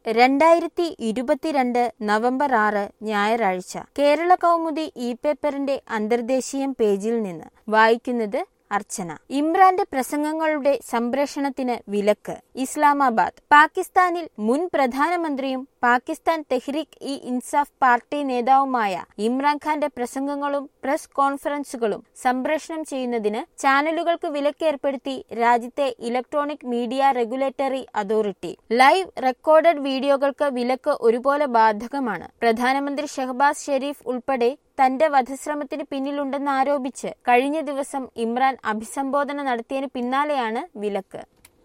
രണ്ടായിരത്തി ഇരുപത്തിരണ്ട് നവംബർ ആറ് ഞായറാഴ്ച കേരള കൗമുദി ഇ പേപ്പറിന്റെ അന്തർദേശീയം പേജിൽ നിന്ന് വായിക്കുന്നത് അർച്ചന ഇമ്രാന്റെ പ്രസംഗങ്ങളുടെ സംപ്രേഷണത്തിന് വിലക്ക് ഇസ്ലാമാബാദ് പാകിസ്ഥാനിൽ മുൻ പ്രധാനമന്ത്രിയും പാകിസ്ഥാൻ തെഹ്രീക്ക് ഇ ഇൻസാഫ് പാർട്ടി നേതാവുമായ ഇമ്രാൻഖാന്റെ പ്രസംഗങ്ങളും പ്രസ് കോൺഫറൻസുകളും സംപ്രേഷണം ചെയ്യുന്നതിന് ചാനലുകൾക്ക് വിലക്കേർപ്പെടുത്തി രാജ്യത്തെ electronic media regulatory authority live recorded വീഡിയോകൾക്ക് വിലക്ക് ഒരുപോലെ ബാധകമാണ് പ്രധാനമന്ത്രി ഷഹബാസ് ഷെരീഫ് ഉൾപ്പെടെ തന്റെ വധശ്രമത്തിന് പിന്നിലുണ്ടെന്ന് ആരോപിച്ച് കഴിഞ്ഞ ദിവസം ഇമ്രാൻ അഭിസംബോധന നടത്തിയതിന് പിന്നാലെയാണ് വിലക്ക്